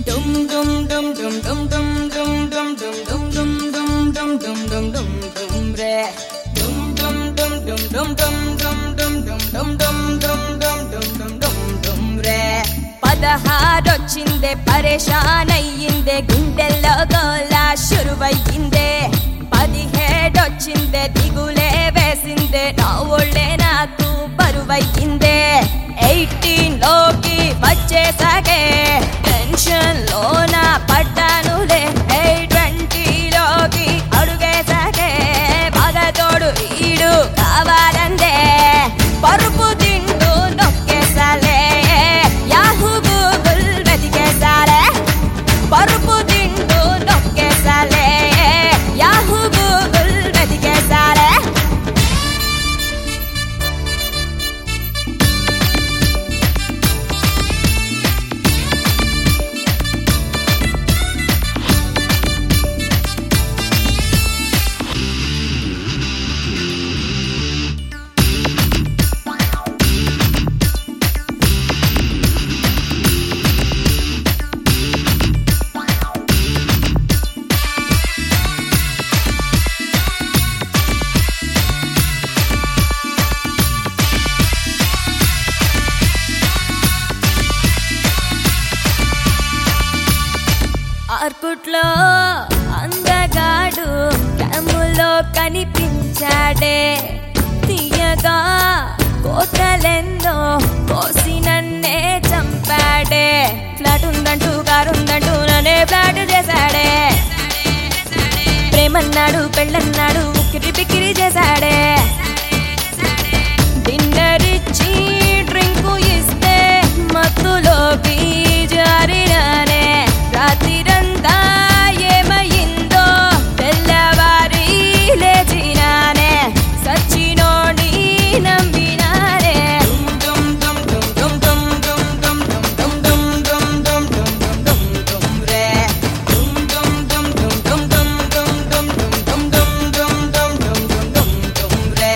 డుమ్ డుమ్ డుమ్ డుమ్ డుమ్ డుమ్ డుమ్ డుమ్ డుమ్ డుమ్ డుమ్ డుమ్ డుమ్ డుమ్ డుమ్ డుమ్ డుమ్ రే డుమ్ డుమ్ డుమ్ డుమ్ డుమ్ డుమ్ డుమ్ డుమ్ డుమ్ డుమ్ డుమ్ డుమ్ డుమ్ డుమ్ డుమ్ డుమ్ రే పదహారొచ్చిందే పరేషాన్ అయ్యిందే గుండెల్లో గోలా షురువయ్యిందే పదిహేడొచ్చిందే దిగులే వేసిందే నా ఒళ్ళే నాకు బరువయ్యిందే ఎయిటీన్ లోకి వచ్చేసాగే టెన్షన్ లోన పడ్డానులే ట్వంటీలోకి అడుగేసాగే పగతోడు ఈడు కావాలందే పరుపు తింటూ నొక్కేసాలే యాహూ గూగుల్ వెతికేసాలే పరుపు తింటూ నొక్కేసాలే యాహూ గూగుల్ వెతికేసాలే ఆర్కుట్లో అందగాడు క్యాములో కనిపించాడే తీయగా కోతలెందో కోసి నన్నే చంపాడే ఫ్లాట్ ఉందంటూ కారు ఉందంటూ నన్నే ఫ్లాట్ చేశాడే ప్రేమన్నాడు పెళ్ళన్నాడు ఉక్కిరి బిక్కిరి చేశాడే డిన్నర్ ఇచ్చి డ్రింకు ఇస్తే మత్తులోకి జారినానే రాత్రిరంతా ఏమయ్యిందో తెల్లవారి లేచినానే సచ్చినోడి నమ్మినానే డుమ్ డుమ్ డుమ్ డుమ్ డుమ్ డుమ్ డుమ్ డుమ్ డుమ్ డుమ్ డుమ్ డుమ్ డుమ్ డుమ్ డుమ్ రే డుమ్ డుమ్ డుమ్ డుమ్ డుమ్ డుమ్ డుమ్ డుమ్ డుమ్ డుమ్ డుమ్ డుమ్ డుమ్ డుమ్ డుమ్ డుమ్ రే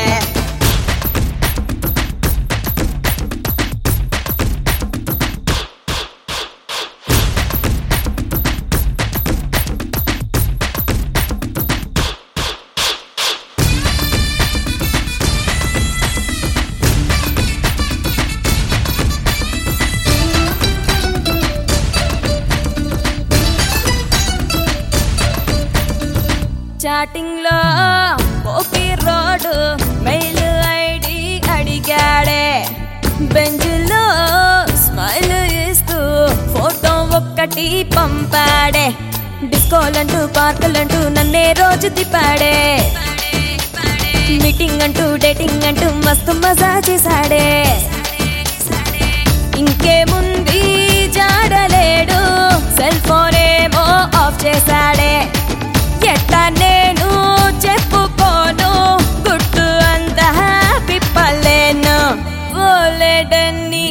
చాటింగ్ లో ఓపి రోడ్ మెయిల్ ఐడి అడిగాడే బెంచ్లో స్మైల్ ఇస్తూ ఫోటో ఒక్కటి పంపాడే డిస్కోలంటూ పార్కులంటూ నన్నే రోజు తిప్పాడే మీటింగ్ అంటూ డేటింగ్ అంటూ మస్తు మజా చేశాడే ఇంకేముంది జాడలేడు సెల్ ఫోన్ ఏమో ఆఫ్ చేశాడే ఎట్లా నేను చెప్పుకోను గుట్టు అంతా పిప్పలేను పోలేడన్ని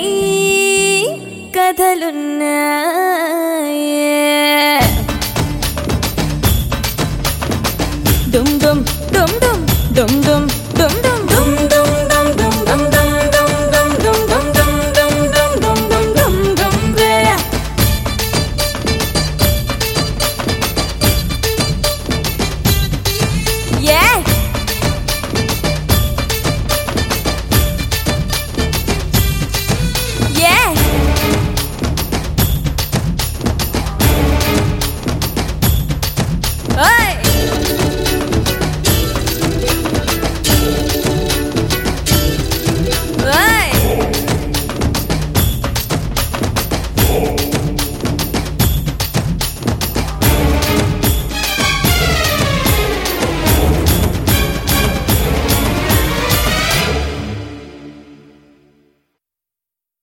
కథలున్నాయే డుమ్ డుమ్ డుమ్ డుమ్ డుమ్ డుమ్